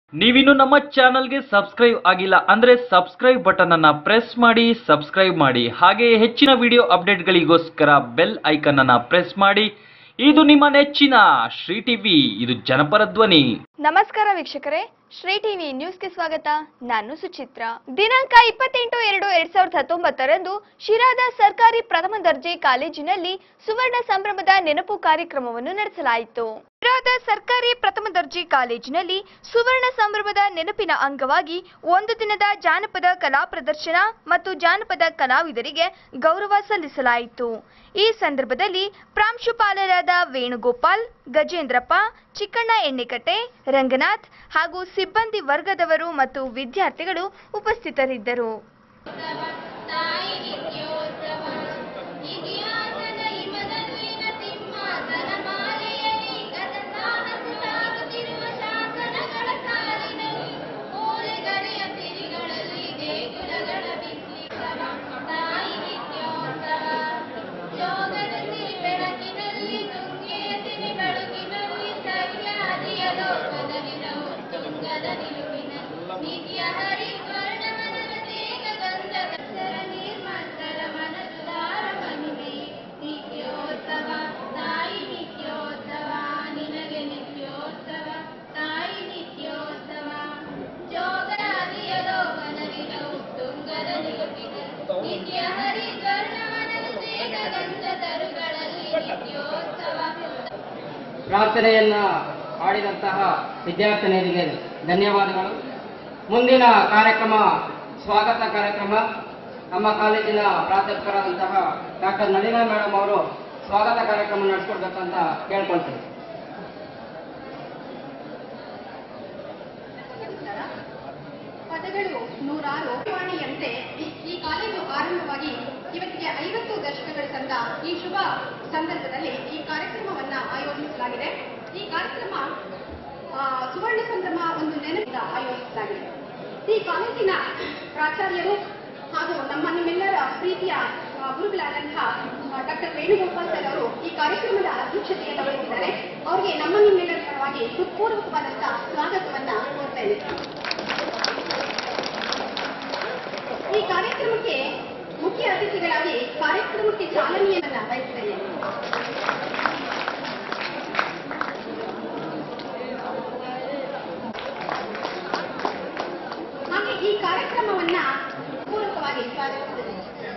ನೀವಿನ್ನು ನಮ್ಮ ಚಾನಲ್ಗೆ ಸಬ್ಸ್ಕ್ರೈಬ್ ಆಗಿಲ್ಲ ಅಂದ್ರೆ ಸಬ್ಸ್ಕ್ರೈಬ್ ಬಟನ್ ಅನ್ನ ಪ್ರೆಸ್ ಮಾಡಿ ಸಬ್ಸ್ಕ್ರೈಬ್ ಮಾಡಿ ಹಾಗೆ ಹೆಚ್ಚಿನ ವಿಡಿಯೋ ಅಪ್ಡೇಟ್ಗಳಿಗೋಸ್ಕರ ಬೆಲ್ ಐಕನ್ ಅನ್ನ ಪ್ರೆಸ್ ಮಾಡಿ ಇದು ನಿಮ್ಮ ನೆಚ್ಚಿನ ಶ್ರೀ ಟಿವಿ ಇದು ಜನಪರ ಧ್ವನಿ ನಮಸ್ಕಾರ ವೀಕ್ಷಕರೇ ಶ್ರೀ ಟಿವಿ ನ್ಯೂಸ್ಗೆ ಸ್ವಾಗತ ನಾನು ಸುಚಿತ್ರ ದಿನಾಂಕ ಇಪ್ಪತ್ತೆಂಟು ಎರಡು ಎರಡ್ ಸಾವಿರದ ಹತ್ತೊಂಬತ್ತರಂದು ಶಿರಾದ ಸರ್ಕಾರಿ ಪ್ರಥಮ ದರ್ಜೆ ಕಾಲೇಜಿನಲ್ಲಿ ಸುವರ್ಣ ಸಂಭ್ರಮದ ನೆನಪು ಕಾರ್ಯಕ್ರಮವನ್ನು ನಡೆಸಲಾಯಿತು ಶಿರಾದ ಸರ್ಕಾರಿ ಪ್ರಥಮ ದರ್ಜೆ ಕಾಲೇಜಿನಲ್ಲಿ ಸುವರ್ಣ ಸಂಭ್ರಮದ ನೆನಪಿನ ಅಂಗವಾಗಿ ಒಂದು ದಿನದ ಜಾನಪದ ಕಲಾ ಪ್ರದರ್ಶನ ಮತ್ತು ಜಾನಪದ ಕಲಾವಿದರಿಗೆ ಗೌರವ ಸಲ್ಲಿಸಲಾಯಿತು ಈ ಸಂದರ್ಭದಲ್ಲಿ ಪ್ರಾಂಶುಪಾಲರಾದ ವೇಣುಗೋಪಾಲ್ ಗಜೇಂದ್ರಪ್ಪ ಚಿಕ್ಕಣ್ಣ ಎಣ್ಣೆಕಟ್ಟೆ ರಂಗನಾಥ್ ಹಾಗೂ ಸಿಬ್ಬಂದಿ ವರ್ಗದವರು ಮತ್ತು ವಿದ್ಯಾರ್ಥಿಗಳು ಉಪಸ್ಥಿತರಿದ್ದರು ತಾಯಿ ನಿತ್ಯೋತ್ಸವ ಇತಿಹಾಸದ ಹಿಮದಲ್ಲಿನ ಸಿಂಹಾಸನ ಮಾಲೆಯಲ್ಲಿ ಗತಸಾನಸು ಸಾಗುತ್ತಿರುವ ಶಾಸನಗಳ ಸಾಲಿನಲ್ಲಿ ಓಲೆಗರೆಯ ಸಿರಿಗಳಲ್ಲಿ ದೇಗುಲಗಳ ಬಿಂಬಿಸವ ತಾಯಿ ನಿತ್ಯೋತ್ಸವ ಯೋಗದ ಸಿರಿ ಬೆಳಕಿನಲ್ಲಿ ತುಂಗೆಯ ಸಿರಿ ಬೆಳಕಿನಲ್ಲಿ ಸಹ್ಯಾದಿಯ ಲೋಕದಲ್ಲಿ ನಾವು ತುಂಗದ ನಿಲುವಿನಲ್ಲಿ ನಿತ್ಯ ಹರಿದ್ವರ್ಣವನದ ತೇಗ ಗಂಧದ ಸರ ನಿರ್ಮಂತರ ಮನಸುದಾರ ಮಹಿಮೆ ನಿತ್ಯೋತ್ಸವ ತಾಯಿ ನಿತ್ಯೋತ್ಸವ ನಿನಗೆ ನಿತ್ಯೋತ್ಸವ ತಾಯಿ ನಿತ್ಯೋತ್ಸವ ಜೋಗರಾದಿಯ ಲೋಕದಲ್ಲಿ ನಾವು ತುಂಗದ ನಿಲುವಿನಲ್ಲಿ ನಿತ್ಯ ಹರಿದ್ವರ್ಣವನದ ತೇಗ ಗಂಧ ತರುಗಳಲ್ಲಿ ನಿತ್ಯೋತ್ಸವ ಪ್ರಾರ್ಥನೆಯನ್ನ ಮಾಡಿದಂತಹ ವಿದ್ಯಾರ್ಥಿನಿಯರಿಗೆ ಧನ್ಯವಾದಗಳು ಮುಂದಿನ ಕಾರ್ಯಕ್ರಮ ಸ್ವಾಗತ ಕಾರ್ಯಕ್ರಮ ನಮ್ಮ ಕಾಲೇಜಿನ ಪ್ರಾಧ್ಯಾಪಕರಾದಂತಹ ಡಾಕ್ಟರ್ ನಳಿನಾ ಮೇಡಮ್ ಅವರು ಸ್ವಾಗತ ಕಾರ್ಯಕ್ರಮ ನಡೆಸ್ಕೊಡ್ಬೇಕಂತ ಕೇಳ್ಕೊಳ್ತೀನಿ ಪದಗಳು ನೂರಾರು ವಾಣಿಯಂತೆ ಈ- ಈ ಕಾಲೇಜು ಆರಂಭವಾಗಿ ಇವತ್ತಿಗೆ ಐವತ್ತು ದಶಕಗಳ ತಂದ ಈ ಶುಭ ಸಂದರ್ಭದಲ್ಲಿ ಈ ಕಾರ್ಯಕ್ರಮವನ್ನ ಆಯೋಜಿಸಲಾಗಿದೆ ಈ ಕಾರ್ಯಕ್ರಮ ಆ, ಸುವರ್ಣ ಸಂಭ್ರಮ ಒಂದು ನೆನಪಿಂದ ಆಯೋಜಿಸಲಾಗಿದೆ ಈ ಕಾಲೇಜಿನ ಪ್ರಾಚಾರ್ಯರು ಹಾಗೂ ನಮ್ಮ ನಿಮ್ಮೆಲ್ಲರ ಪ್ರೀತಿಯ ಆ, ಗುರುಗಳಾದಂತಹ ಡಾಕ್ಟರ್ ವೇಣುಗೋಪಾಲ್ ಸರ್ ಅವರು ಈ ಕಾರ್ಯಕ್ರಮದ ಅಧ್ಯಕ್ಷತೆಯನ್ನು ವಹಿಸಿದ್ದಾರೆ ಅವರಿಗೆ ನಮ್ಮ ನಿಮ್ಮೆಲ್ಲರ ಪರವಾಗಿ ಹೃತ್ಪೂರ್ವಕವಾದಂತಹ ಸ್ವಾಗತವನ್ನ ಕೋರ್ತೇನೆ ಈ ಕಾರ್ಯಕ್ರಮಕ್ಕೆ ಮುಖ್ಯ ಅತಿಥಿಗಳಾಗಿ ಕಾರ್ಯಕ್ರಮಕ್ಕೆ ಚಾಲನೆಯನ್ನ ಬಯಸ್ತೇನೆ ಹಾಗೆ ಈ ಕಾರ್ಯಕ್ರಮವನ್ನ ಪೂರಕವಾಗಿ ಸ್ವಾಗತಿಸಿದೆ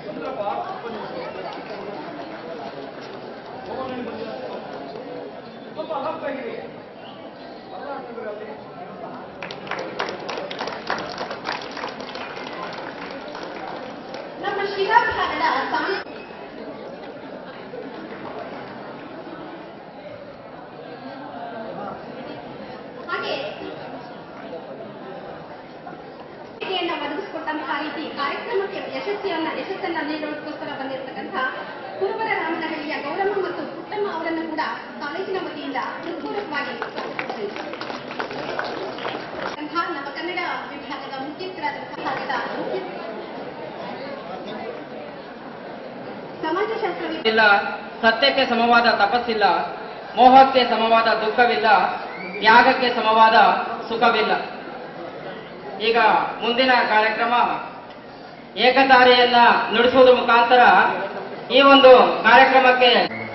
ನಮ್ಮ ಶಿರಾ ಭಾಗದ ಸಾಂಸ್ಕೃತಿಕ ಹಾಗೆ ವೇದಿಕೆಯನ್ನ ಒದಗಿಸಿಕೊಟ್ಟಂತಹ ರೀತಿ ಕಾರ್ಯಕ್ರಮಕ್ಕೆ ಯಶಸ್ವಿಯನ್ನ ಯಶಸ್ಸನ್ನ ನೀಡೋದಕ್ಕೋಸ್ಕರ ಬಂದಿರತಕ್ಕಂಥ ಕುರುಬರ ರಾಮನಹಳ್ಳಿಯ ಗೌರಮ್ಮ ಮತ್ತು ಪುಟ್ಟಮ್ಮ ಅವರನ್ನು ಕೂಡ ಕಾಲೇಜಿನ ವತಿಯಿಂದ ಹೃತ್ಪೂರ್ವಕವಾಗಿ ಸ್ವಾಗತಿಸುತ್ತೇನೆ. ಅಂತಹ ನಮ್ಮ ಕನ್ನಡ ವಿಭಾಗದ ಮುಖ್ಯಸ್ಥರಾದಂತಹ ಭಾಗದ ಮುಖ್ಯ ಸಮಾಜಶಾಸ್ತ್ರ ವಿಭಾಗ ಇಲ್ಲ ಸತ್ಯಕ್ಕೆ ಸಮವಾದ ತಪಸ್ಸಿಲ್ಲ ಮೋಹಕ್ಕೆ ಸಮವಾದ ದುಃಖವಿಲ್ಲ ತ್ಯಾಗಕ್ಕೆ ಸಮವಾದ ಸುಖವಿಲ್ಲ ಈಗ ಮುಂದಿನ ಕಾರ್ಯಕ್ರಮ ಏಕತಾರೆಯನ್ನ ನುಡಿಸುವುದರ ಮುಖಾಂತರ ಈ ಒಂದು ಕಾರ್ಯಕ್ರಮಕ್ಕೆ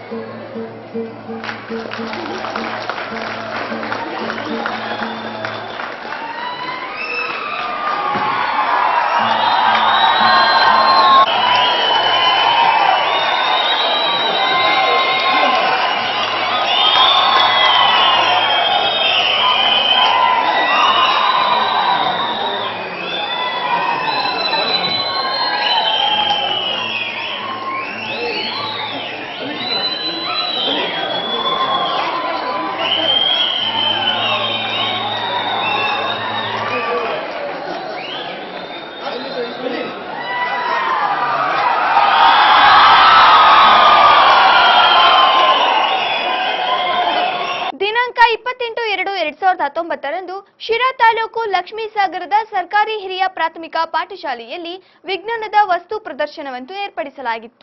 ದಿನಾಂಕ ಇಪ್ಪತ್ತೆಂಟು ಎರಡು ಎರಡ್ ಸಾವಿರದ ಹತ್ತೊಂಬತ್ತರಂದು ಶಿರಾ ತಾಲೂಕು ಲಕ್ಷ್ಮೀಸಾಗರದ ಸರ್ಕಾರಿ ಹಿರಿಯ ಪ್ರಾಥಮಿಕ ಪಾಠಶಾಲೆಯಲ್ಲಿ ವಿಜ್ಞಾನದ ವಸ್ತು ಪ್ರದರ್ಶನವನ್ನು ಏರ್ಪಡಿಸಲಾಗಿತ್ತು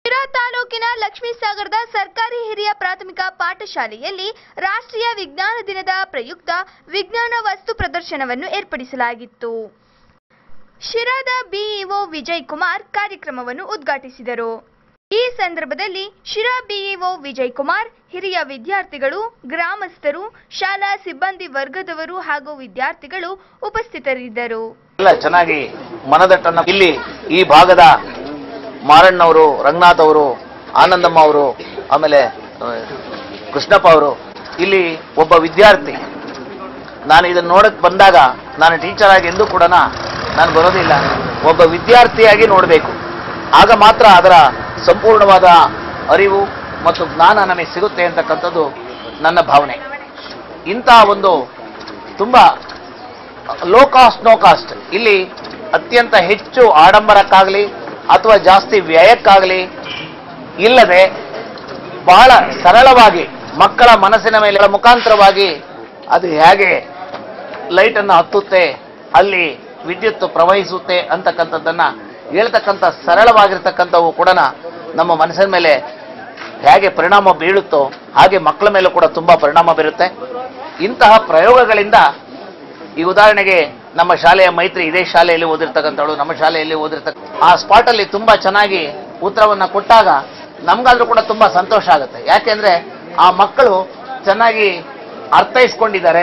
ಶಿರಾ ತಾಲೂಕಿನ ಲಕ್ಷ್ಮೀಸಾಗರದ ಸರ್ಕಾರಿ ಹಿರಿಯ ಪ್ರಾಥಮಿಕ ಪಾಠಶಾಲೆಯಲ್ಲಿ ರಾಷ್ಟ್ರೀಯ ವಿಜ್ಞಾನ ದಿನದ ಪ್ರಯುಕ್ತ ವಿಜ್ಞಾನ ವಸ್ತು ಪ್ರದರ್ಶನವನ್ನು ಏರ್ಪಡಿಸಲಾಗಿತ್ತು ಶಿರಾದ ಬಿಇಒ ವಿಜಯ್ ಕುಮಾರ್ ಕಾರ್ಯಕ್ರಮವನ್ನು ಉದ್ಘಾಟಿಸಿದರು ಈ ಸಂದರ್ಭದಲ್ಲಿ ಶಿರಾ ಬಿಇಒ ವಿಜಯ್ ಕುಮಾರ್ ಹಿರಿಯ ವಿದ್ಯಾರ್ಥಿಗಳು ಗ್ರಾಮಸ್ಥರು ಶಾಲಾ ಸಿಬ್ಬಂದಿ ವರ್ಗದವರು ಹಾಗೂ ವಿದ್ಯಾರ್ಥಿಗಳು ಉಪಸ್ಥಿತರಿದ್ದರು ಎಲ್ಲ ಚೆನ್ನಾಗಿ ಮನದಟ್ಟನ್ನ ಇಲ್ಲಿ ಈ ಭಾಗದ ಮಾರಣ್ಣವರು ರಂಗನಾಥ್ ಅವರು ಆನಂದಮ್ಮ ಅವರು ಆಮೇಲೆ ಆ, ಕೃಷ್ಣಪ್ಪ ಅವರು ಇಲ್ಲಿ ಒಬ್ಬ ವಿದ್ಯಾರ್ಥಿ ನಾನು ಇದನ್ನ ನೋಡಕ್ ಬಂದಾಗ ನಾನು ಟೀಚರ್ ಆಗಿ ಎಂದೂ ಕೂಡ ನಾನು ಬರೋದಿಲ್ಲ ಒಬ್ಬ ವಿದ್ಯಾರ್ಥಿಯಾಗಿ ನೋಡಬೇಕು ಆಗ ಮಾತ್ರ ಅದರ ಸಂಪೂರ್ಣವಾದ ಅರಿವು ಮತ್ತು ಜ್ಞಾನ ನಮಗೆ ಸಿಗುತ್ತೆ ಅಂತಕ್ಕಂಥದ್ದು ನನ್ನ ಭಾವನೆ ಇಂತಹ ಒಂದು ತುಂಬಾ ಲೋ ಕಾಸ್ಟ್ ನೋ ಕಾಸ್ಟ್ ಇಲ್ಲಿ ಅತ್ಯಂತ ಹೆಚ್ಚು ಆಡಂಬರಕ್ಕಾಗಲಿ ಅಥವಾ ಜಾಸ್ತಿ ವ್ಯಯಕ್ಕಾಗಲಿ ಇಲ್ಲದೆ ಬಹಳ ಸರಳವಾಗಿ ಮಕ್ಕಳ ಮನಸ್ಸಿನ ಮೇಲೆ ಮುಖಾಂತರವಾಗಿ ಅದು ಹೇಗೆ ಲೈಟ್ ಅನ್ನು ಹತ್ತುತ್ತೆ ಅಲ್ಲಿ ವಿದ್ಯುತ್ ಪ್ರವಹಿಸುತ್ತೆ ಅಂತಕ್ಕಂಥದ್ದನ್ನ ಹೇಳ್ತಕ್ಕಂಥ ಸರಳವಾಗಿರ್ತಕ್ಕಂಥವು ಕೂಡ ನಮ್ಮ ಮನಸ್ಸಿನ ಮೇಲೆ ಹೇಗೆ ಪರಿಣಾಮ ಬೀಳುತ್ತೋ ಹಾಗೆ ಮಕ್ಕಳ ಮೇಲೂ ಕೂಡ ತುಂಬಾ ಪರಿಣಾಮ ಬೀರುತ್ತೆ ಇಂತಹ ಪ್ರಯೋಗಗಳಿಂದ ಈ ಉದಾಹರಣೆಗೆ ನಮ್ಮ ಶಾಲೆಯ ಮೈತ್ರಿ ಇದೇ ಶಾಲೆಯಲ್ಲಿ ಓದಿರ್ತಕ್ಕಂಥವಳು ನಮ್ಮ ಶಾಲೆಯಲ್ಲಿ ಓದಿರ್ತಕ್ಕ ಆ ಸ್ಪಾಟ್ ಅಲ್ಲಿ ತುಂಬಾ ಚೆನ್ನಾಗಿ ಉತ್ತರವನ್ನ ಕೊಟ್ಟಾಗ ನಮ್ಗಾದ್ರೂ ಕೂಡ ತುಂಬಾ ಸಂತೋಷ ಆಗುತ್ತೆ ಯಾಕೆಂದ್ರೆ ಆ ಮಕ್ಕಳು ಚೆನ್ನಾಗಿ ಅರ್ಥೈಸ್ಕೊಂಡಿದ್ದಾರೆ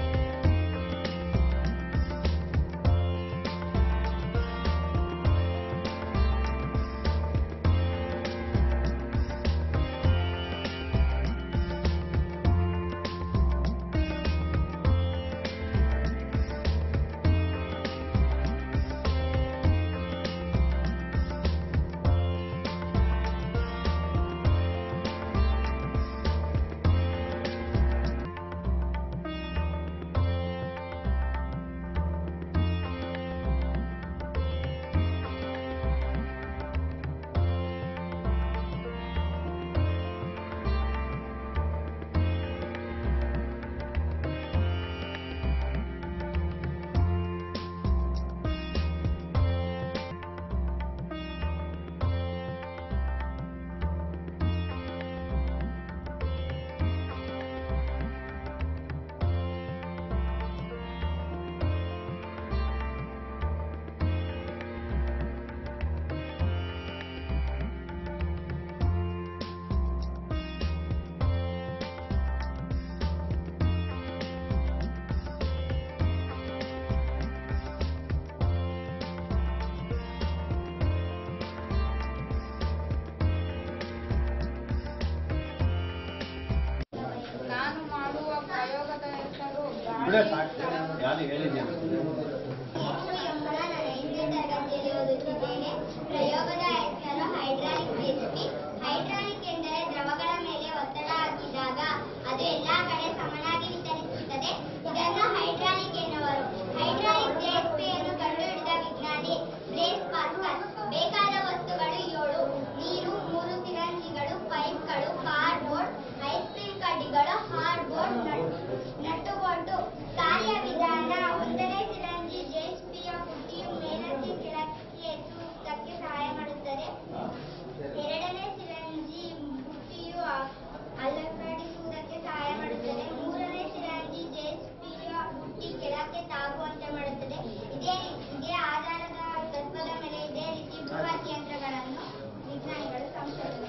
ನಾನು ಮಾಡುವ ಪ್ರಯೋಗದ ಹೆಸರು ಎಂಬ ನಾನು ಐದನೇ ತರಗತಿಯಲ್ಲಿ ಓದುತ್ತಿದ್ದೇನೆ ಪ್ರಯೋಗದ ಹೆಸರು ಹೈಡ್ರಾಲಿಕ್ ರೆಸಿಪಿ ಹೈಡ್ರಾಲಿಕ್ ಎಂದರೆ ದ್ರವಗಳ ಮೇಲೆ ಒತ್ತಡ ಹಾಕಿದಾಗ ಅದು ಎಲ್ಲಾ ಕಡೆ ಸಮನಾಗಿ ವಿತರಿಸುತ್ತದೆ ಇದನ್ನು ಹೈಡ್ರಾಲಿಕ್ ಎನ್ನುವರು ಹೈಡ್ರಾಲಿಕ್ ರೆಸಿಪಿಯನ್ನು ಕಂಡುಹಿಡಿದ ವಿಜ್ಞಾನಿ ಬ್ರೇಸ್ ಪಾಸ್ಕಲ್ ಬೇಕಾದ ವಸ್ತುಗಳು ಏಳು ನೀರು ಮೂರು ಸಿರಂಜಿಗಳು ಪೈಪ್ಗಳು ಕಾರ್ಡ್ಬೋರ್ಡ್ ಐಸ್ ಕ್ರೀಮ್ ಕಡ್ಡಿಗಳು ಹಾರ್ಡ್ಬೋರ್ಡ್ ನಟ್ಟುಬೋಲ್ಟು ಕಾರ್ಯವಿಧಾನ ಒಂದನೇ ಸಿರಂಜಿ ಜೆಎಸ್ಪಿಯ ಪುಟ್ಟಿಯು ಮೇಲಕ್ಕೆ ಕೆಳಕ್ಕೆ ಎತ್ತುವುದಕ್ಕೆ ಸಹಾಯ ಮಾಡುತ್ತದೆ ಎರಡನೇ ಸಿರಂಜಿ ಬುಟ್ಟಿಯು ಅ- ಅಲಂಕರಿಸುವುದಕ್ಕೆ ಸಹಾಯ ಮಾಡುತ್ತದೆ ಮೂರನೇ ಸಿರಂಜಿ ಜೆಎಸ್ಪಿಯ ಬುಟ್ಟಿ ಕೆಳಕ್ಕೆ ತಾಗುವಂತೆ ಮಾಡುತ್ತದೆ ಇದೇ ಇದೇ ಆಧಾರದ ತತ್ವದ ಮೇಲೆ ಇದೇ ರೀತಿ ಬೃಹತ್ ಯಂತ್ರಗಳನ್ನು ವಿಜ್ಞಾನಿಗಳು ಸಂಶೋಧನೆ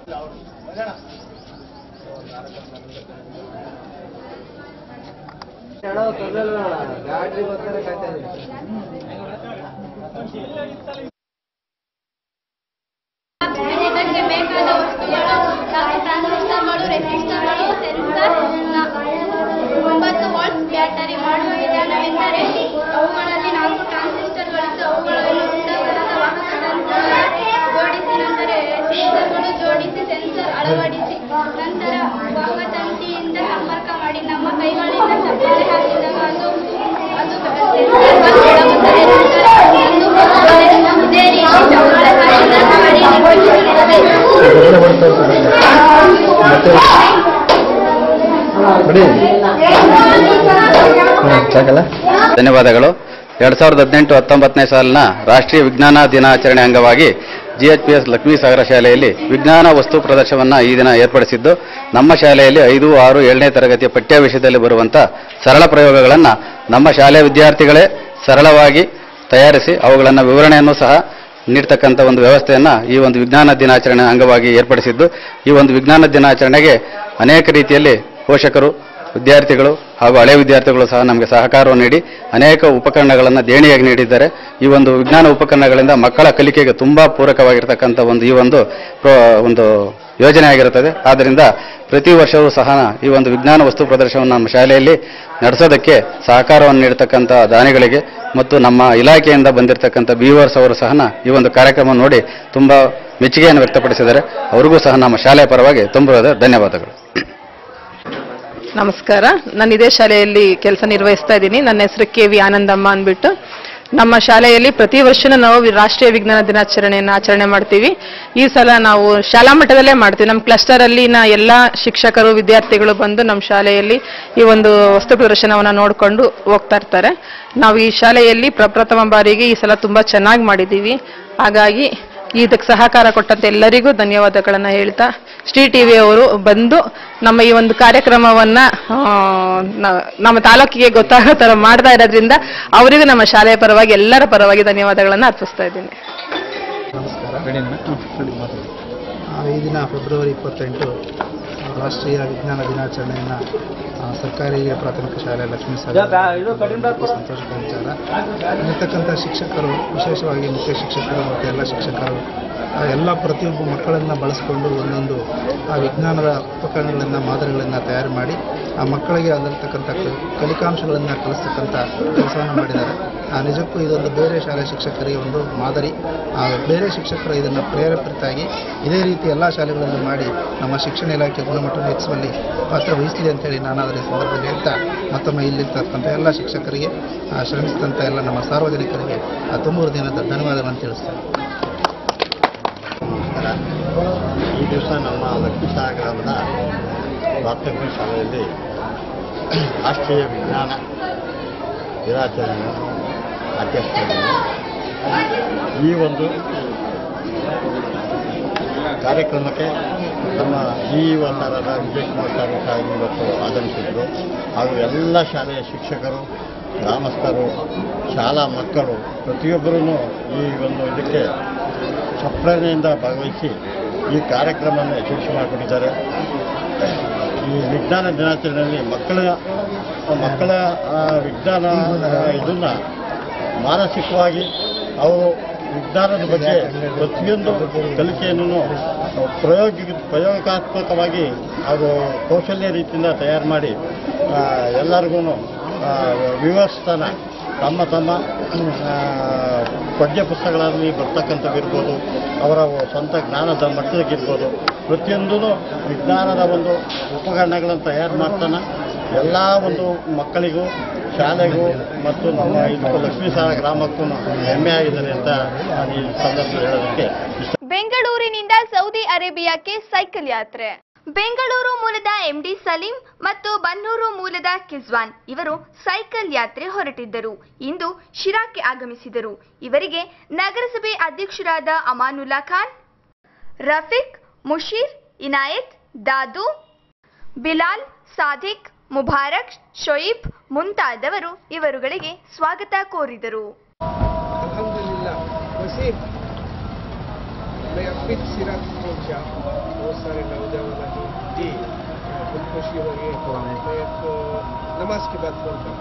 ಇದಕ್ಕೆ ಬೇಕಾದ ವಸ್ತುಗಳು ನಾಲ್ಕು ಟ್ರಾನ್ಸಿಸ್ಟರ್ಗಳು ರೆಸಿಸ್ಟರ್ಗಳು ಸೆನ್ಸರ್ ಒಂಬತ್ತು ವಾಲ್ಟ್ಸ್ ಬ್ಯಾಟರಿ ಮಾಡುವ ವಿಧಾನವೆಂದರೆ ಅವುಗಳಲ್ಲಿ ನಾಲ್ಕು ಟ್ರಾನ್ಸಿಸ್ಟರ್ಗಳಿದ್ದು ಅವುಗಳನ್ನು ವೃತ್ತಾಕಾರದ ವಾಹಕಗಳನ್ನು ಜೋಡಿಸಿ ನಂತರ ರೆಸಿಸ್ಟರ್ಗಳು ಜೋಡಿಸಿ ಸೆನ್ಸರ್ ಅಳವಡಿಸಿ ನಂತರ ವಾಹಕತಂತಿಯಿಂದ ಸಂಪರ್ಕ ಮಾಡಿ ನಮ್ಮ ಕೈಗಳಿಂದ ಚಪ್ಪಾಳೆ ಹಾಕಿದಾಗ ಅದು ಅದು ಸೆನ್ಸರ್ ಕೆಳಗುತ್ತದೆ ನಂತರ ಅದು ಹೋಗುತ್ತದೆ. ಇದೇ ರೀತಿ ಚಪ್ಪಾಳೆ ಹಾಕಿದ ಕಾರ್ಯನಿರ್ವಹಿಸುತ್ತದೆ ಧನ್ಯವಾದಗಳು ಎರಡ್ ಸಾವಿರದ ಹದಿನೆಂಟು ಹತ್ತೊಂಬತ್ತನೇ ಸಾಲಿನ ರಾಷ್ಟ್ರೀಯ ವಿಜ್ಞಾನ ದಿನಾಚರಣೆ ಅಂಗವಾಗಿ G H P S Lakshmisagara ಶಾಲೆಯಲ್ಲಿ ವಿಜ್ಞಾನ ವಸ್ತು ಪ್ರದರ್ಶನವನ್ನು ಈ ದಿನ ಏರ್ಪಡಿಸಿದ್ದು ನಮ್ಮ ಶಾಲೆಯಲ್ಲಿ ಐದು ಆರು ಏಳನೇ ತರಗತಿಯ ಪಠ್ಯ ವಿಷಯದಲ್ಲಿ ಬರುವಂಥ ಸರಳ ಪ್ರಯೋಗಗಳನ್ನು ನಮ್ಮ ಶಾಲೆಯ ವಿದ್ಯಾರ್ಥಿಗಳೇ ಸರಳವಾಗಿ ತಯಾರಿಸಿ ಅವುಗಳನ್ನು ವಿವರಣೆಯನ್ನು ಸಹ ನೀಡ್ತಕ್ಕಂಥ ಒಂದು ವ್ಯವಸ್ಥೆಯನ್ನು ಈ ಒಂದು ವಿಜ್ಞಾನ ದಿನಾಚರಣೆ ಅಂಗವಾಗಿ ಏರ್ಪಡಿಸಿದ್ದು ಈ ಒಂದು ವಿಜ್ಞಾನ ದಿನಾಚರಣೆಗೆ ಅನೇಕ ರೀತಿಯಲ್ಲಿ ಪೋಷಕರು ವಿದ್ಯಾರ್ಥಿಗಳು ಹಾಗೂ ಹಳೆ ವಿದ್ಯಾರ್ಥಿಗಳು ಸಹ ನಮಗೆ ಸಹಕಾರವನ್ನು ನೀಡಿ ಅನೇಕ ಉಪಕರಣಗಳನ್ನು ದೇಣಿಯಾಗಿ ನೀಡಿದ್ದಾರೆ ಈ ಒಂದು ವಿಜ್ಞಾನ ಉಪಕರಣಗಳಿಂದ ಮಕ್ಕಳ ಕಲಿಕೆಗೆ ತುಂಬ ಪೂರಕವಾಗಿರ್ತಕ್ಕಂಥ ಒಂದು ಈ ಒಂದು ಪ್ರೋ- ಒಂದು ಯೋಜನೆ ಆಗಿರುತ್ತದೆ ಆದ್ದರಿಂದ ಪ್ರತಿ ವರ್ಷವೂ ಸಹ ಈ ಒಂದು ವಿಜ್ಞಾನ ವಸ್ತು ಪ್ರದರ್ಶನವನ್ನು ನಮ್ಮ ಶಾಲೆಯಲ್ಲಿ ನಡೆಸೋದಕ್ಕೆ ಸಹಕಾರವನ್ನು ನೀಡತಕ್ಕಂಥ ದಾನಿಗಳಿಗೆ ಮತ್ತು ನಮ್ಮ ಇಲಾಖೆಯಿಂದ ಬಂದಿರತಕ್ಕಂಥ ಬೀವರ್ಸ್ ಅವರು ಸಹ ಈ ಒಂದು ಕಾರ್ಯಕ್ರಮ ನೋಡಿ ತುಂಬ ಮೆಚ್ಚುಗೆಯನ್ನು ವ್ಯಕ್ತಪಡಿಸಿದ್ದಾರೆ ಅವರಿಗೂ ಸಹ ನಮ್ಮ ಶಾಲೆಯ ಪರವಾಗಿ ತುಂಬ ಧನ್ಯವಾದಗಳು ನಮಸ್ಕಾರ ನಾನು ಇದೇ ಶಾಲೆಯಲ್ಲಿ ಕೆಲಸ ನಿರ್ವಹಿಸ್ತಾ ಇದ್ದೀನಿ ನನ್ನ ಹೆಸರು ಕೆ ವಿ ಆನಂದಮ್ಮ ಅಂದ್ಬಿಟ್ಟು ನಮ್ಮ ಶಾಲೆಯಲ್ಲಿ ಪ್ರತಿ ವರ್ಷನೂ ನಾವು ವಿ- ರಾಷ್ಟ್ರೀಯ ವಿಜ್ಞಾನ ದಿನಾಚರಣೆಯನ್ನು ಆಚರಣೆ ಮಾಡ್ತೀವಿ ಈ ಸಲ ನಾವು ಶಾಲಾ ಮಟ್ಟದಲ್ಲೇ ಮಾಡ್ತೀವಿ ನಮ್ಮ ಕ್ಲಸ್ಟರ್ ಅಲ್ಲಿನ ಎಲ್ಲ ಶಿಕ್ಷಕರು ವಿದ್ಯಾರ್ಥಿಗಳು ಬಂದು ನಮ್ಮ ಶಾಲೆಯಲ್ಲಿ ಈ ಒಂದು ವಸ್ತು ಪ್ರದರ್ಶನವನ್ನು ನೋಡಿಕೊಂಡು ಹೋಗ್ತಾ ಇರ್ತಾರೆ ನಾವು ಈ ಶಾಲೆಯಲ್ಲಿ ಪ್ರಪ್ರಥಮ ಬಾರಿಗೆ ಈ ಸಲ ತುಂಬಾ ಚೆನ್ನಾಗಿ ಮಾಡಿದ್ದೀವಿ ಹಾಗಾಗಿ ಇದಕ್ಕೆ ಸಹಕಾರ ಕೊಟ್ಟಂತ ಎಲ್ಲರಿಗೂ ಧನ್ಯವಾದಗಳನ್ನು ಹೇಳ್ತಾ ಶ್ರೀ ಟಿವಿ ಅವರು ಬಂದು ನಮ್ಮ ಈ ಒಂದು ಕಾರ್ಯಕ್ರಮವನ್ನ ಆ, ನ- ನಮ್ಮ ತಾಲೂಕಿಗೆ ಗೊತ್ತಾಗೋ ತರ ಮಾಡ್ತಾ ಇರೋದ್ರಿಂದ ಅವರಿಗೂ ನಮ್ಮ ಶಾಲೆಯ ಪರವಾಗಿ ಎಲ್ಲರ ಪರವಾಗಿ ಧನ್ಯವಾದಗಳನ್ನು ಅರ್ಪಿಸ್ತಾ ಇದ್ದೀನಿ ಆ, ಈ ದಿನ ಫೆಬ್ರವರಿ ಇಪ್ಪತ್ತೆಂಟು ಆ, ರಾಷ್ಟ್ರೀಯ ವಿಜ್ಞಾನ ದಿನಾಚರಣೆಯನ್ನು ಸರ್ಕಾರಿ ಪ್ರಾಥಮಿಕ ಶಾಲೆ ಲಕ್ಷ್ಮೀ ಸಾಗರ ಸಂತೋಷದ ವಿಚಾರ ಇರ್ತಕ್ಕಂಥ ಶಿಕ್ಷಕರು ವಿಶೇಷವಾಗಿ ಮುಖ್ಯ ಶಿಕ್ಷಕರು ಮತ್ತು ಎಲ್ಲ ಶಿಕ್ಷಕರು ಆ, ಎಲ್ಲ ಪ್ರತಿಯೊಬ್ಬ ಮಕ್ಕಳನ್ನು ಬಳಸಿಕೊಂಡು ಒಂದೊಂದು ಆ ವಿಜ್ಞಾನದ ಉಪಕರಣಗಳನ್ನು ಮಾದರಿಗಳನ್ನು ತಯಾರು ಮಾಡಿ ಆ ಮಕ್ಕಳಿಗೆ ಅದರತಕ್ಕಂಥ ಕ- ಕಲಿಕಾಂಶಗಳನ್ನು ಕಲಿಸ್ತಕ್ಕಂಥ ಕೆಲಸವನ್ನು ಮಾಡಿದ್ದಾರೆ ಆ, ನಿಜಕ್ಕೂ ಇದೊಂದು ಬೇರೆ ಶಾಲೆ ಶಿಕ್ಷಕರಿಗೆ ಒಂದು ಮಾದರಿ ಆ, ಬೇರೆ ಶಿಕ್ಷಕರು ಇದನ್ನು ಪ್ರೇರೇಪಿತಾಗಿ ಇದೇ ರೀತಿ ಎಲ್ಲ ಶಾಲೆಗಳಲ್ಲಿ ಮಾಡಿ ನಮ್ಮ ಶಿಕ್ಷಣ ಇಲಾಖೆ ಗುಣಮಟ್ಟವನ್ನು ಹೆಚ್ಚಿಸುವಲ್ಲಿ ಪಾತ್ರ ವಹಿಸಲಿ ಅಂತೇಳಿ ನಾನು ಅದರ ಸಂದರ್ಭದಲ್ಲಿ ಹೇಳ್ತಾ ಮತ್ತೊಮ್ಮೆ ಇಲ್ಲಿರ್ತಕ್ಕಂಥ ಎಲ್ಲ ಶಿಕ್ಷಕರಿಗೆ ಆ, ಶ್ರಮಿಸಿದಂಥ ಎಲ್ಲ ನಮ್ಮ ಸಾರ್ವಜನಿಕರಿಗೆ ಆ ತುಂಬೂರು ದಿನದ ಧನ್ಯವಾದಗಳನ್ನು ತಿಳಿಸ್ತೇನೆ ಈ ದಿವಸ ನಮ್ಮ ಲಕ್ಷ್ಮೀಸಾಗರ ಗ್ರಾಮದ ಪ್ರಾಥಮಿಕ ಶಾಲೆಯಲ್ಲಿ ರಾಷ್ಟ್ರೀಯ ವಿಜ್ಞಾನ ದಿನಾಚರಣೆಯನ್ನು ಆಚರಿಸ್ತಾ ಇದ್ದೀವಿ ಈ ಒಂದು ಕಾರ್ಯಕ್ರಮಕ್ಕೆ ನಮ್ಮ ಜಿ ವಸಾರದ ವಿಜಯ್ ಕುಮಾರ್ ಸರ್ ಸಹ ಇವತ್ತು ಆಗಮಿಸಿದ್ರು ಹಾಗೂ ಎಲ್ಲ ಶಾಲೆಯ ಶಿಕ್ಷಕರು ಗ್ರಾಮಸ್ಥರು ಶಾಲಾ ಮಕ್ಕಳು ಪ್ರತಿಯೊಬ್ಬರೂ ಈ ಒಂದು ಇದಕ್ಕೆ ಚಪ್ರಣೆಯಿಂದ ಭಾಗವಹಿಸಿ ಈ ಕಾರ್ಯಕ್ರಮವನ್ನು ಯಶಸ್ವಿ ಮಾಡಿಕೊಂಡಿದ್ದಾರೆ ಈ ವಿಜ್ಞಾನ ದಿನಾಚರಣೆಯಲ್ಲಿ ಮಕ್ಕಳ ಮಕ್ಕಳ ಆ, ವಿಜ್ಞಾನ ಇದನ್ನು ಮಾನಸಿಕವಾಗಿ ಅವರು ವಿಜ್ಞಾನದ ಬಗ್ಗೆ ಪ್ರತಿಯೊಂದು ಕಲಿಕೆಯನ್ನು ಪ್ರಯೋಗ ಪ್ರಯೋಗಾತ್ಮಕವಾಗಿ ಅದು ಕೌಶಲ್ಯ ರೀತಿಯಿಂದ ತಯಾರು ಮಾಡಿ ಆ, ಎಲ್ಲರಿಗೂ ವ್ಯವಸ್ಥಾನ ತಮ್ಮ ತಮ್ಮ ಆ, ಪಠ್ಯ ಪುಸ್ತಕಗಳಲ್ಲಿ ಬರ್ತಕ್ಕಂಥದ್ದಿರ್ಬೋದು ಅವರ ಸ್ವಂತ ಜ್ಞಾನದ ಮಟ್ಟದಾಗಿರ್ಬೋದು ಪ್ರತಿಯೊಂದೂ ವಿಜ್ಞಾನದ ಒಂದು ಉಪಕರಣಗಳನ್ನು ತಯಾರು ಮಾಡ್ತಾನೆ ಎಲ್ಲ ಒಂದು ಮಕ್ಕಳಿಗೂ ಶಾಲೆಗೂ ಮತ್ತು ನಮ್ಮ ಇದು ಲಕ್ಷ್ಮೀಸಾರ ಗ್ರಾಮಕ್ಕೂ ಹೆಮ್ಮೆ ಆಗಿದೆ ಅಂತ ನಾನು ಈ ಸಂದರ್ಭದಲ್ಲಿ ಹೇಳೋದಕ್ಕೆ ಇಷ್ಟ ಬೆಂಗಳೂರಿನಿಂದ ಸೌದಿ ಅರೇಬಿಯಾಕ್ಕೆ ಸೈಕಲ್ ಯಾತ್ರೆ ಬೆಂಗಳೂರು ಮೂಲದ ಎಂಡಿ ಸಲೀಂ ಮತ್ತು ಬನ್ನೂರು ಮೂಲದ ಕಿಜ್ವಾನ್ ಇವರು ಸೈಕಲ್ ಯಾತ್ರೆ ಹೊರಟಿದ್ದರು ಇಂದು ಶಿರಾಕ್ಕೆ ಆಗಮಿಸಿದರು ಇವರಿಗೆ ನಗರಸಭೆ ಅಧ್ಯಕ್ಷರಾದ ಅಮಾನುಲ್ಲಾ ಖಾನ್ ರಫೀಕ್ ಮುಷೀರ್ ಇನಾಯತ್ ದಾದು ಬಿಲಾಲ್ ಸಾದಿಕ್ ಮುಬಾರಕ್ ಶೊಯಿಬ್ ಮುಂತಾದವರು ಇವರುಗಳಿಗೆ ಸ್ವಾಗತ ಕೋರಿದರು अल्हम्दुलिल्लाह वसीम मैं अपनी सीरत पहुंचा बहुत सारे नौजवान जी बहुत खुशी हो गई मैं एक नमाज के बाद फोन करूँ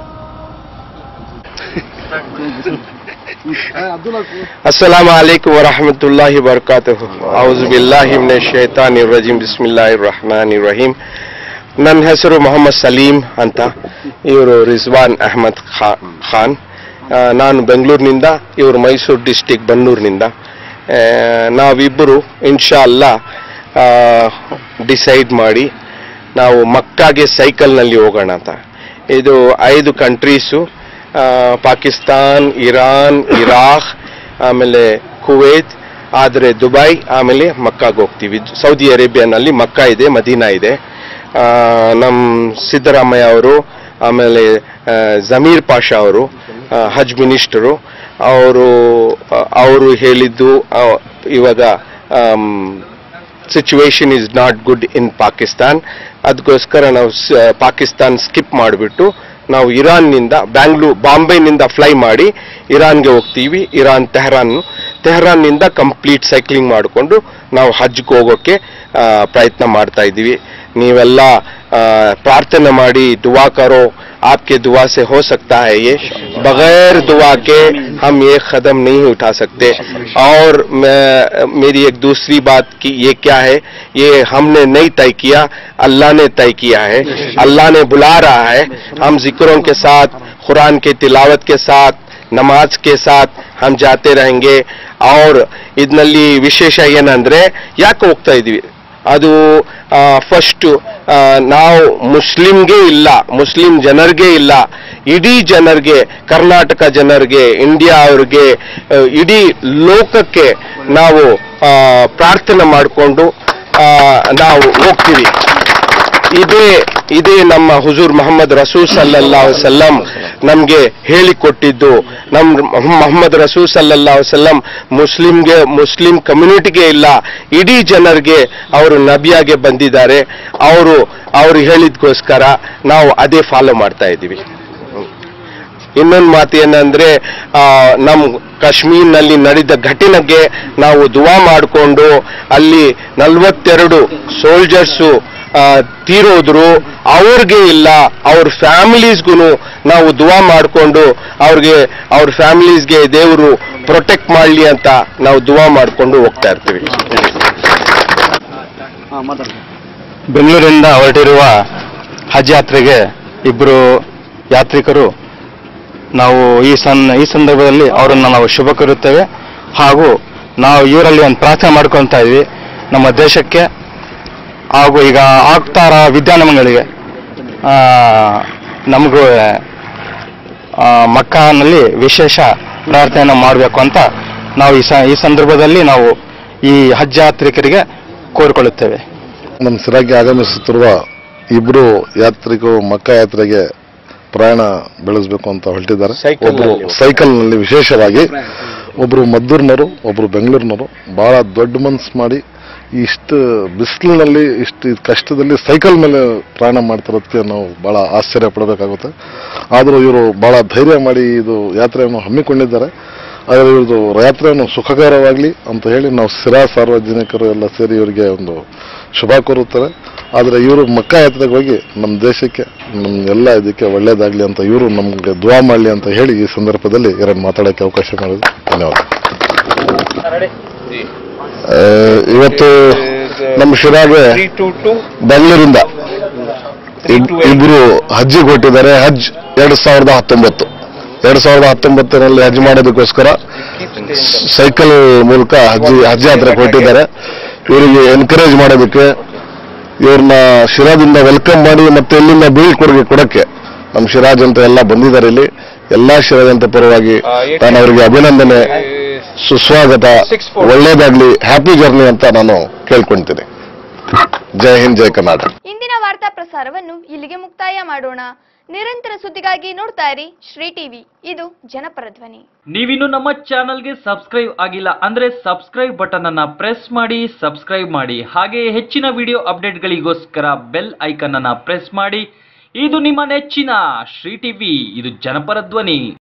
अस्सलाम वालेकुम वरहमतुल्लाहि वबरकातुहु औज़ु बिल्लाहि मिनश ಶೈತಾನಿರ್ ರಜೀಮ್ ಬಿಸ್ಮಿಲ್ಲಾಹಿರ್ ರಹಮಾನಿರ್ ರಹೀಮ್ ನನ್ನ ಹೆಸರು ಮೊಹಮ್ಮದ್ ಸಲೀಂ ಅಂತ ಇವರು ರಿಜ್ವಾನ್ ಅಹಮದ್ ಖಾ- ಖಾನ್ ಆ, ನಾನು ಬೆಂಗಳೂರಿನಿಂದ ಇವರು ಮೈಸೂರು ಡಿಸ್ಟಿಕ್ ಬನ್ನೂರಿನಿಂದ ಆ, ನಾವಿಬ್ಬರು ಇನ್ಶಾ ಅಲ್ಲ ಡಿಸೈಡ್ ಮಾಡಿ ನಾವು ಮಕ್ಕಾಗೆ ಸೈಕಲ್ನಲ್ಲಿ ಹೋಗೋಣ ಅಂತ ಇದು ಐದು ಕಂಟ್ರೀಸು ಪಾಕಿಸ್ತಾನ್ ಇರಾನ್ ಇರಾಕ್ ಆಮೇಲೆ ಕುವೈತ್ ಆದರೆ ದುಬೈ ಆಮೇಲೆ ಮಕ್ಕಾಗೆ ಹೋಗ್ತೀವಿ ಸೌದಿ ಅರೇಬಿಯಾನಲ್ಲಿ ಮಕ್ಕಾ ಇದೆ ಮದೀನಾ ಇದೆ ನಮ್ಮ ಸಿದ್ದರಾಮಯ್ಯ ಅವರು ಆಮೇಲೆ ಆ, ಜಮೀರ್ ಪಾಷಾ ಅವರು ಹಜ್ ಮಿನಿಸ್ಟರು ಅವರು ಅವರು ಹೇಳಿದ್ದು ಆ, ಇವಾಗ situation is not good in Pakistan ಅದಕ್ಕೋಸ್ಕರ ನಾವು ಸ- ಪಾಕಿಸ್ತಾನ್ ಸ್ಕಿಪ್ ಮಾಡಿಬಿಟ್ಟು ನಾವು ಇರಾನ್ನಿಂದ ಬ್ಯಾಂಗ್ಳೂರ್ ಬಾಂಬೆನಿಂದ ಫ್ಲೈ ಮಾಡಿ ಇರಾನ್ಗೆ ಹೋಗ್ತೀವಿ ಇರಾನ್ ತೆಹರಾನ್ ತೆಹರಾನ್ನಿಂದ ಕಂಪ್ಲೀಟ್ ಸೈಕ್ಲಿಂಗ್ ಮಾಡಿಕೊಂಡು ನಾವು ಹಜ್ಗೆ ಹೋಗೋಕ್ಕೆ ಆ, ಪ್ರಯತ್ನ ಮಾಡ್ತಾ ಇದ್ದೀವಿ ನೀವೆಲ್ಲ ಆ, ಪ್ರಾರ್ಥನೆ ಮಾಡಿ ದುವಾ ಕರೋ आपके दुआ से हो सकता है ये बगैर दुआ के हम ये कदम नहीं उठा सकते और मैं मेरी एक दूसरी बात की ये क्या है ये हमने नहीं तय किया अल्लाह ने तय किया है अल्लाह ने बुला रहा है हम जिक्रों के साथ कुरान के तिलावत के साथ ನಮಾಜ್ ಕೆ ಸಾಥ್ ಹಮ್ ಜಾತೆ रहेंगे और ಇದರಲ್ಲಿ ವಿಶೇಷ ಏನಂದ್ರೆ ಯಾಕೆ ಹೋಗ್ತಾ ಇದೀವಿ ಅದು ಫಸ್ಟ್ ನಾವು ಮುಸ್ಲಿಂಗೆ ಇಲ್ಲ ಮುಸ್ಲಿಂ ಜನರಿಗೆ ಇಲ್ಲ ಇಡೀ ಜನರಿಗೆ ಕರ್ನಾಟಕ ಜನರಿಗೆ ಇಂಡಿಯಾ ಅವ್ರಿಗೆ ಆ, ಇಡೀ ಲೋಕಕ್ಕೆ ನಾವು ಆ, ಪ್ರಾರ್ಥನೆ ಮಾಡಿಕೊಂಡು ನಾವು ಹೋಗ್ತೀವಿ ಇದೇ ಇದೇ ನಮ್ಮ ಹುಜೂರ್ ಮೊಹಮ್ಮದ್ ರಸೂಲ್ ಸಲ್ಲಲ್ಲಾ ಸಲ್ಲಂ ನಮ್ಗೆ ಹೇಳಿಕೊಟ್ಟಿದ್ದು ನಮ್ ಮೊಹಮ್ಮದ್ ರಸೂಲ್ ಸಲ್ಲಲ್ಲಾ ಸಲ್ಲಂ ಮುಸ್ಲಿಂಗೆ ಮುಸ್ಲಿಂ ಕಮ್ಯುನಿಟಿಗೆ ಇಲ್ಲ ಇಡೀ ಜನರಿಗೆ ಅವರು ನಬಿಯಾಗೆ ಬಂದಿದ್ದಾರೆ ಅವರು ಅವರು ಹೇಳಿದ್ಕೋಸ್ಕರ ನಾವು ಅದೇ ಫಾಲೋ ಮಾಡ್ತಾ ಇದ್ದೀವಿ ಇನ್ನೊಂದು ಮಾತು ಏನಂದ್ರೆ ಆ, ನಮ್ ಕಾಶ್ಮೀರ್ನಲ್ಲಿ ನಡೆದ ಘಟನೆಗೆ ನಾವು ದುವಾ ಮಾಡಿಕೊಂಡು ಅಲ್ಲಿ ನಲ್ವತ್ತೆರಡು ಸೋಲ್ಜರ್ಸು ತೀರೋದ್ರು ಅವ್ರಿಗೆ ಇಲ್ಲ ಅವ್ರ ಫ್ಯಾಮಿಲೀಸ್ಗೂ ನಾವು ದುವಾ ಮಾಡಿಕೊಂಡು ಅವ್ರಿಗೆ ಅವ್ರ ಫ್ಯಾಮಿಲೀಸ್ಗೆ ದೇವರು ಪ್ರೊಟೆಕ್ಟ್ ಮಾಡಲಿ ಅಂತ ನಾವು ದುವಾ ಮಾಡಿಕೊಂಡು ಹೋಗ್ತಾ ಇರ್ತೀವಿ ಬೆಂಗಳೂರಿನಿಂದ ಹೊರಟಿರುವ ಹಜ್ ಯಾತ್ರೆಗೆ ಇಬ್ಬರು ಯಾತ್ರಿಕರು ನಾವು ಈ ಸನ್ ಈ ಸಂದರ್ಭದಲ್ಲಿ ಅವರನ್ನು ನಾವು ಶುಭ ಕೋರುತ್ತೇವೆ ಹಾಗೂ ನಾವು ಇವರಲ್ಲಿ ಒಂದು ಪ್ರಾರ್ಥನೆ ಮಾಡ್ಕೊತಾ ಇದ್ವಿ ನಮ್ಮ ದೇಶಕ್ಕೆ ಹಾಗೂ ಈಗ ಆಗ್ತಾ ಇರೋ ವಿದ್ಯಾನಿಲಯಗಳಿಗೆ ಆ, ನಮಗೂ ಆ, ಮಕ್ಕಾನಲ್ಲಿ ವಿಶೇಷ ಪ್ರಾರ್ಥನೆಯನ್ನು ಮಾಡಬೇಕು ಅಂತ ನಾವು ಈ ಸ ಈ ಸಂದರ್ಭದಲ್ಲಿ ನಾವು ಈ ಹಜ್ ಯಾತ್ರಿಕರಿಗೆ ಕೋರಿಕೊಳ್ಳುತ್ತೇವೆ ನಮ್ಮ ಸಿರಾಗೆ ಆಗಮಿಸುತ್ತಿರುವ ಇಬ್ಬರು ಯಾತ್ರಿಕರು ಮಕ್ಕ ಯಾತ್ರೆಗೆ ಪ್ರಯಾಣ ಬೆಳೆಸಬೇಕು ಅಂತ ಹೊರಟಿದ್ದಾರೆ ಒಬ್ಬರು ಸೈಕಲ್ನಲ್ಲಿ ವಿಶೇಷವಾಗಿ ಒಬ್ಬರು ಮದ್ದೂರಿನವರು ಒಬ್ಬರು ಬೆಂಗಳೂರಿನವರು ಬಹಳ ದೊಡ್ಡ ಮನ್ಸು ಮಾಡಿ ಇಷ್ಟು ಬಿಸಿಲಿನಲ್ಲಿ ಇಷ್ಟು ಕಷ್ಟದಲ್ಲಿ ಸೈಕಲ್ ಮೇಲೆ ಪ್ರಯಾಣ ಮಾಡ್ತಿರೋದಕ್ಕೆ ನಾವು ಬಹಳ ಆಶ್ಚರ್ಯ ಪಡಬೇಕಾಗುತ್ತೆ ಆದರೂ ಇವರು ಬಹಳ ಧೈರ್ಯ ಮಾಡಿ ಇದು ಯಾತ್ರೆಯನ್ನು ಹಮ್ಮಿಕೊಂಡಿದ್ದಾರೆ ಆದರೆ ಇವ್ರದ್ದು ಯಾತ್ರೆಯನ್ನು ಸುಖಕರವಾಗಲಿ ಅಂತ ಹೇಳಿ ನಾವು ಸಿರಾ ಸಾರ್ವಜನಿಕರು ಎಲ್ಲ ಸೇರಿ ಇವರಿಗೆ ಒಂದು ಶುಭ ಕೋರುತ್ತಾರೆ ಆದರೆ ಇವರು ಮಕ್ಕ ಯಾತ್ರೆಗೆ ಹೋಗಿ ನಮ್ಮ ದೇಶಕ್ಕೆ ನಮ್ಮ ಎಲ್ಲ ಇದಕ್ಕೆ ಒಳ್ಳೇದಾಗಲಿ ಅಂತ ಇವರು ನಮಗೆ ದುವಾ ಮಾಡಲಿ ಅಂತ ಹೇಳಿ ಈ ಸಂದರ್ಭದಲ್ಲಿ ಎರಡು ಮಾತಾಡೋಕ್ಕೆ ಅವಕಾಶ ಮಾಡಿದ್ರು ಧನ್ಯವಾದ ಆ, ಇವತ್ತು ನಮ್ಮ ಶಿರಾಗೆ ಬೆಂಗಳೂರಿಂದ ಇಬ್- ಇಬ್ರು ಹಜ್ಜಿಗೆ ಹೊಟ್ಟಿದ್ದಾರೆ ಹಜ್ ಎರಡ್ ಸಾವಿರದ ಹತ್ತೊಂಬತ್ತು ಎರಡ್ ಸಾವಿರದ ಹತ್ತೊಂಬತ್ತರಲ್ಲಿ ಹಜ್ ಮಾಡೋದಕ್ಕೋಸ್ಕರ ಸೈಕಲ್ ಮೂಲಕ ಹಜ್ ಹಜ್ ಯಾತ್ರೆಗೆ ಹೊರಟಿದ್ದಾರೆ ಇವರಿಗೆ ಎನ್ಕರೇಜ್ ಮಾಡೋದಕ್ಕೆ ಇವ್ರನ್ನ ಶಿರಾದಿಂದ ವೆಲ್ಕಮ್ ಮಾಡಿ ಮತ್ತೆ ಇಲ್ಲಿಂದ ಬೀಳ್ಕೊಡುಗೆ ಕೊಡಕ್ಕೆ ನಮ್ಮ ಶಿರಾ ಜನತೆ ಎಲ್ಲ ಬಂದಿದ್ದಾರೆ ಇಲ್ಲಿ ಎಲ್ಲಾ ಶಿರಾ ಜನತೆ ಪರವಾಗಿ ನಾನು ಅವರಿಗೆ ಅಭಿನಂದನೆ ಸುಸ್ವಾಗತ ಒಳ್ಳೇದಾಗ್ಲಿ ಹ್ಯಾಪಿ ಜರ್ನಿ ಅಂತ ನಾನು ಕೇಳ್ಕೊಂತೀನಿ ಜೈ ಹಿಂದ್ ಜೈ ಕರ್ನಾಟಕ ಇಂದಿನ ವಾರ್ತಾ ಪ್ರಸಾರವನ್ನು ಇಲ್ಲಿಗೆ ಮುಕ್ತಾಯ ಮಾಡೋಣ ನಿರಂತರ ಸುದ್ದಿಗಾಗಿ ನೋಡ್ತಾ ಇರಿ ಶ್ರೀ ಟಿವಿ ಇದು ಜನಪರ ಧ್ವನಿ ನೀವಿನ್ನು ನಮ್ಮ ಚಾನಲ್ಗೆ ಸಬ್ಸ್ಕ್ರೈಬ್ ಆಗಿಲ್ಲ ಅಂದ್ರೆ ಸಬ್ಸ್ಕ್ರೈಬ್ ಬಟನ್ ಅನ್ನ ಪ್ರೆಸ್ ಮಾಡಿ ಸಬ್ಸ್ಕ್ರೈಬ್ ಮಾಡಿ ಹಾಗೆ ಹೆಚ್ಚಿನ ವಿಡಿಯೋ ಅಪ್ಡೇಟ್ಗಳಿಗೋಸ್ಕರ ಬೆಲ್ ಐಕನ್ ಅನ್ನ ಪ್ರೆಸ್ ಮಾಡಿ ಇದು ನಿಮ್ಮ ನೆಚ್ಚಿನ ಶ್ರೀ ಟಿವಿ ಇದು ಜನಪರ ಧ್ವನಿ